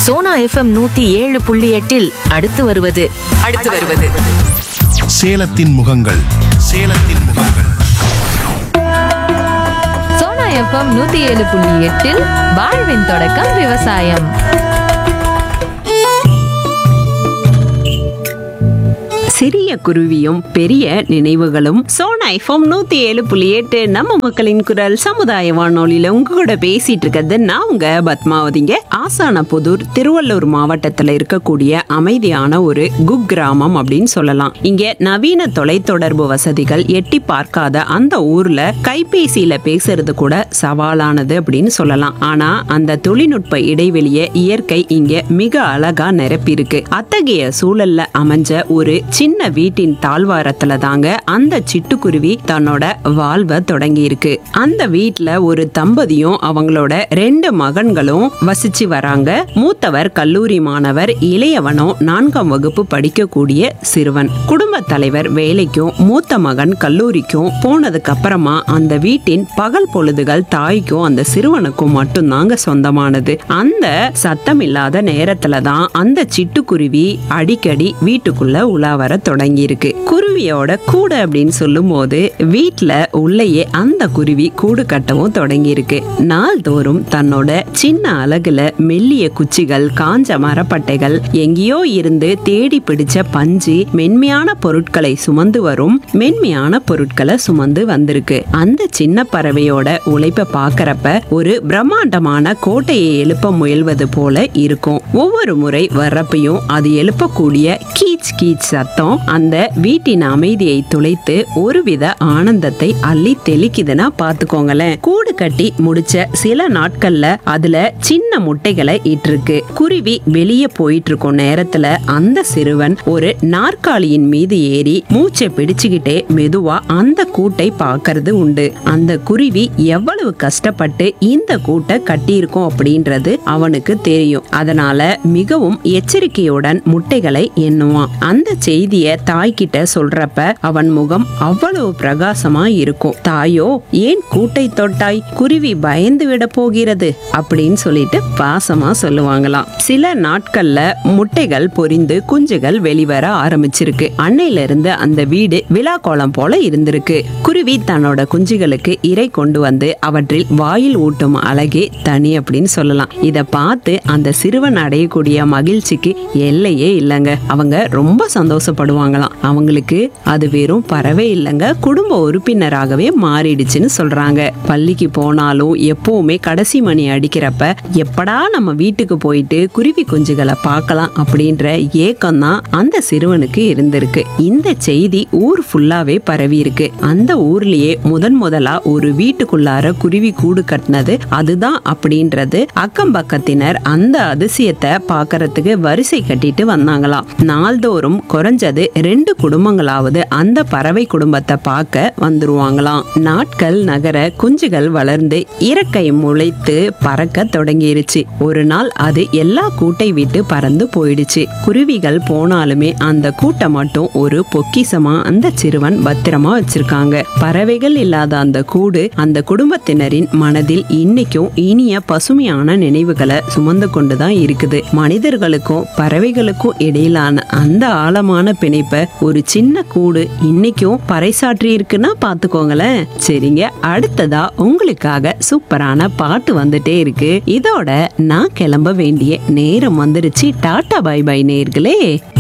Sona FM நூத்தி ஏழு புள்ளி எட்டில் அடுத்து வருவது அடுத்து வருவது சேலத்தின் முகங்கள் சேலத்தின் முகங்கள் சோனா எஃப்எம் நூத்தி ஏழு புள்ளி எட்டில் வாழ்வின் தொடக்கம் விவசாயம் சிறிய குருவியும் பெரிய நினைவுகளும் சோனா எஃப்எம் நூத்தி ஏழு புள்ளி எட்டு நம்ம மக்களின் குரல் சமுதாய வானொலியில உங்க கூட பேசிட்டு இருக்கிறது நான் உங்க பத்மாவதிங்க ஆசானபுதூர் திருவள்ளூர் மாவட்டத்துல இருக்கக்கூடிய அமைதியான ஒரு குக்கிராமம் அப்படின்னு சொல்லலாம் இங்க நவீன தொலைத்தொடர்பு வசதிகள் எட்டி பார்க்காத அந்த ஊர்ல கைபேசியில பேசுறது கூட சவாலானது அப்படின்னு சொல்லலாம் ஆனா அந்த தொழில்நுட்ப இடைவெளியை இயற்கை இங்க மிக அழகா நிரப்பியிருக்கு அத்தகைய சூழல்ல அமைஞ்ச ஒரு சின்ன வீட்டின் தாழ்வாரத்துல தாங்க அந்த சிட்டுக்குருவி தன்னோட வாழ்வை தொடங்கி இருக்கு அந்த வீட்ல ஒரு தம்பதியும் அவங்களோட ரெண்டு மகன்களும் வசிச்சு வராங்க மூத்தவர் கல்லூரி மாணவர் இளையவனும் நான்காம் வகுப்பு படிக்கக்கூடிய சிறுவன் குடும்ப தலைவர் வேலைக்கும் மூத்த மகன் கல்லூரிக்கும் போனதுக்கு அப்புறமா அந்த வீட்டின் பகல் பொழுதுகள் தாய்க்கும் அந்த சிறுவனுக்கும் மட்டும்தாங்க சொந்தமானது அந்த சத்தம் இல்லாத நேரத்துல தான் அந்த சிட்டுக்குருவி அடிக்கடி வீட்டுக்குள்ள உலா வர தொடங்கி இருக்கு குருவியோட கூடு அப்படின்னு சொல்லும் போது வீட்டுல உள்ளேயே அந்த குருவி கூடு கட்டவும் தொடங்கி இருக்கு நாள்தோறும் தன்னோட சின்ன அலகுல மெல்லிய குச்சிகள் காஞ்ச மரப்பட்டைகள் எங்கேயோ இருந்து தேடி பிடிச்ச பஞ்சு மென்மையான பொருட்களை சுமந்து வரும் மென்மையான பொருட்களை சுமந்து வந்திருக்கு அந்த சின்ன பறவையோட உழைப்பை பார்க்கறப்ப ஒரு பிரம்மாண்டமான கோட்டையை எழுப்ப முயல்வது போல இருக்கும் ஒவ்வொரு முறை வர்றப்பையும் அது எழுப்பக்கூடிய கீச் கீச் சத்தம் அந்த வீட்டின் அமைதியை துளைத்து ஒருவித ஆனந்தத்தை அள்ளி தெளிக்குதுன்னா பாத்துக்கோங்களேன் கூடு கட்டி முடிச்ச சில நாட்கள்ல அதுல சின்ன முட்டைகளை இட்டிருக்கு குருவி வெளியே போயிட்டு இருக்கும் நேரத்துல அந்த சிறுவன் ஒரு நாற்காலியின் மீது ஏறி மூச்சை பிடிச்சுக்கிட்டே மெதுவா அந்த கூட்டை பார்க்கறது உண்டு அந்த குருவி எவ்வளவு கஷ்டப்பட்டு இந்த கூட்டை கட்டியிருக்கோம் அப்படின்றது அவனுக்கு தெரியும் அதனால மிகவும் எச்சரிக்கையுடன் முட்டைகளை எண்ணுவான் அந்த செய்திய தாய்கிட்ட சொல்றப்ப அவன் முகம் அவ்வளவு பிரகாசமா இருக்கும் தாயோ ஏன் கூட்டை தொட்டாய் குருவி பயந்து விட போகிறது அப்படின்னு சொல்லிட்டு பாசமா சொல்லுவாங்களாம் சில நாட்கள்ல முட்டைகள் பொரிந்து குஞ்சுகள் வெளிவர ஆரம்பிச்சிருக்கு அன்னையில இருந்து அந்த வீடு விழா கோலம் போல இருந்திருக்கு குருவி தன்னோட குஞ்சுகளுக்கு இறை கொண்டு வந்து அவற்றில் வாயில் ஊட்டும் அழகே தனி அப்படின்னு சொல்லலாம் இத பார்த்து அந்த சிறுவன் அடையக்கூடிய மகிழ்ச்சிக்கு எல்லையே இல்லைங்க அவங்க ரொம்ப சந்தோஷப்படுவாங்களாம் அவங்களுக்கு அது வெறும் பறவை இல்லைங்க குடும்ப உறுப்பினராகவே மாறிடுச்சுன்னு சொல்றாங்க பள்ளிக்கு போனாலும் எப்பவுமே கடைசி மணி அடிக்கிறப்ப எப்படா நம்ம வீட்டுக்கு போயிட்டு குருவி குஞ்சுகளை பார்க்கலாம் அப்படின்ற ஏக்கம் தான் அந்த சிறுவனுக்கு இருந்திருக்கு இந்த செய்தி ஊர் ஃபுல்லாவே பரவி இருக்கு அந்த ஊர்லயே முதன் முதலா ஒரு வீட்டுக்குள்ளார குருவி கூடு கட்டினது அதுதான் அப்படின்றது அக்கம் பக்கத்தினர் அந்த அதிசயத்தை பார்க்கறதுக்கு வரிசை கட்டிட்டு வந்தாங்களாம் நாள்தோறும் குறைஞ்சது ரெண்டு குடும்பங்களாவது அந்த பறவை குடும்பத்தை பார்க்க வந்துருவாங்களாம் நாட்கள் நகர குஞ்சுகள் வளர்ந்து இறக்கை முளைத்து பறக்க தொடங்கிருச்சு ஒரு நாள் அது எல்லா கூட்டை விட்டு பறந்து போயிடுச்சு குருவிகள் போனாலுமே அந்த கூட்டை மட்டும் ஒரு பொக்கிசமா அந்த சிறுவன் பத்திரமா வச்சிருக்காங்க பறவைகள் இல்லாத அந்த கூடு அந்த குடும்பத்தினரின் மனதில் இன்னைக்கும் இனிய பசுமையான நினைவுகளை சுமந்து கொண்டுதான் இருக்குது மனிதர்களுக்கும் பறவைகளுக்கும் இடையிலான அந்த ஆழமான பிணைப்பை ஒரு சின்ன கூடு இன்னைக்கும் பறைசாற்றி இருக்குன்னா பாத்துக்கோங்களேன் சரிங்க அடுத்ததா உங்களுக்காக சூப்பரான பாட்டு வந்துட்டே இருக்கு இதோட நான் கிளம்ப வேண்டிய நேரம் வந்துருச்சு டாடா பை பை நேர்களே